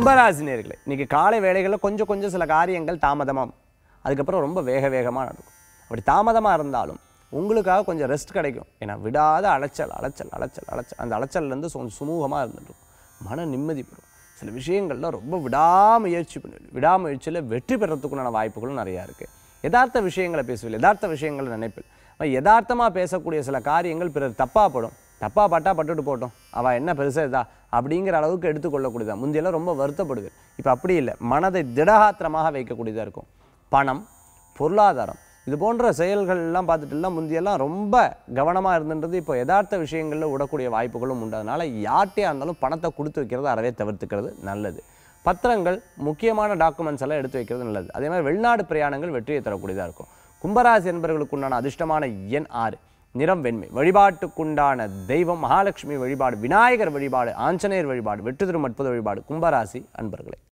கும்பராசினியர்களே இன்னைக்கு காலை வேளைகளில் கொஞ்சம் கொஞ்சம் சில காரியங்கள் தாமதமாக அதுக்கப்புறம் ரொம்ப வேக வேகமாக நடக்கும் அப்படி தாமதமாக இருந்தாலும் உங்களுக்காக கொஞ்சம் ரெஸ்ட் கிடைக்கும் ஏன்னா விடாத அலைச்சல் அலைச்சல் அலைச்சல் அலைச்சல் அந்த அலைச்சல்லேருந்து கொஞ்சம் சுமூகமாக இருந்துட்டு மன நிம்மதி பெறும் சில விஷயங்கள்ல ரொம்ப விடாமுயற்சி பண்ணி விடாமுயற்சியில் வெற்றி பெறத்துக்குண்டான வாய்ப்புகளும் நிறையா இருக்குது யதார்த்த விஷயங்களை பேசுவில் யதார்த்த விஷயங்களை நினைப்பில் யதார்த்தமாக பேசக்கூடிய சில காரியங்கள் பிறர் தப்பாக படும் தப்பாக பட்டா பட்டுட்டு போட்டோம் அவள் என்ன பெருசாக இதா அப்படிங்கிற அளவுக்கு எடுத்துக்கொள்ளக்கூடியதா முந்தையெல்லாம் ரொம்ப வருத்தப்படுது இப்போ அப்படி இல்லை மனதை திடகாத்திரமாக வைக்கக்கூடியதாக இருக்கும் பணம் பொருளாதாரம் இது போன்ற செயல்கள் எல்லாம் பார்த்துட்டுலாம் முந்தியெல்லாம் ரொம்ப கவனமாக இருந்துன்றது இப்போ யதார்த்த விஷயங்களில் விடக்கூடிய வாய்ப்புகளும் உண்டு அதனால் யார்கிட்டயா இருந்தாலும் பணத்தை கொடுத்து வைக்கிறது அறவே தவிர்த்துக்கிறது நல்லது பத்திரங்கள் முக்கியமான டாக்குமெண்ட்ஸ் எல்லாம் எடுத்து வைக்கிறது நல்லது அதே மாதிரி வெளிநாடு பிரயாணங்கள் வெற்றியை தரக்கூடியதாக இருக்கும் கும்பராசி என்பவர்களுக்கு உண்டான அதிர்ஷ்டமான எண் ஆறு நிறம் வெண்மை வழிபாட்டுக்குண்டான தெய்வம் மகாலட்சுமி வழிபாடு விநாயகர் வழிபாடு ஆஞ்சநேயர் வழிபாடு வெற்றி தரும் அற்புத வழிபாடு கும்பராசி அன்பர்களே